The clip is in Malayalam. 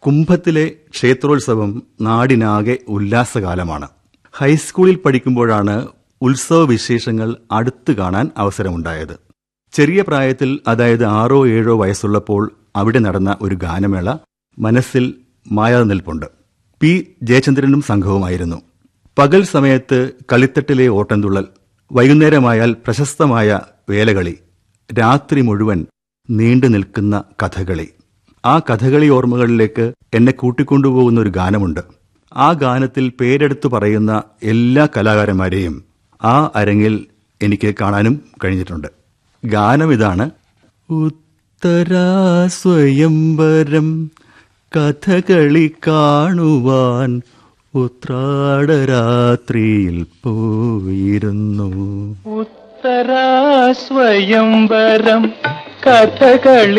കുംഭത്തിലെ ക്ഷേത്രോത്സവം നാടിനാകെ ഉല്ലാസകാലമാണ് ഹൈസ്കൂളിൽ പഠിക്കുമ്പോഴാണ് ഉത്സവ വിശേഷങ്ങൾ അടുത്തു കാണാൻ അവസരമുണ്ടായത് ചെറിയ പ്രായത്തിൽ അതായത് ആറോ ഏഴോ വയസ്സുള്ളപ്പോൾ അവിടെ നടന്ന ഒരു ഗാനമേള മനസ്സിൽ മായാതെ നിൽപ്പുണ്ട് പി ജയചന്ദ്രനും സംഘവുമായിരുന്നു പകൽ സമയത്ത് കളിത്തട്ടിലെ ഓട്ടംതുള്ളൽ വൈകുന്നേരമായാൽ പ്രശസ്തമായ വേലകളി രാത്രി മുഴുവൻ നീണ്ടു നിൽക്കുന്ന കഥകളി ആ കഥകളി ഓർമ്മകളിലേക്ക് എന്നെ കൂട്ടിക്കൊണ്ടുപോകുന്ന ഒരു ഗാനമുണ്ട് ആ ഗാനത്തിൽ പേരെടുത്തു പറയുന്ന എല്ലാ കലാകാരന്മാരെയും ആ അരങ്ങിൽ എനിക്ക് കാണാനും കഴിഞ്ഞിട്ടുണ്ട് ഗാനം ഇതാണ് ഉത്തരാ സ്വയംവരം കഥകളി കാണുവാൻ ഉത്രാടരാത്രിയിൽ പോയിരുന്നു ഉത്തരാ സ്വയംവരം കഥകളി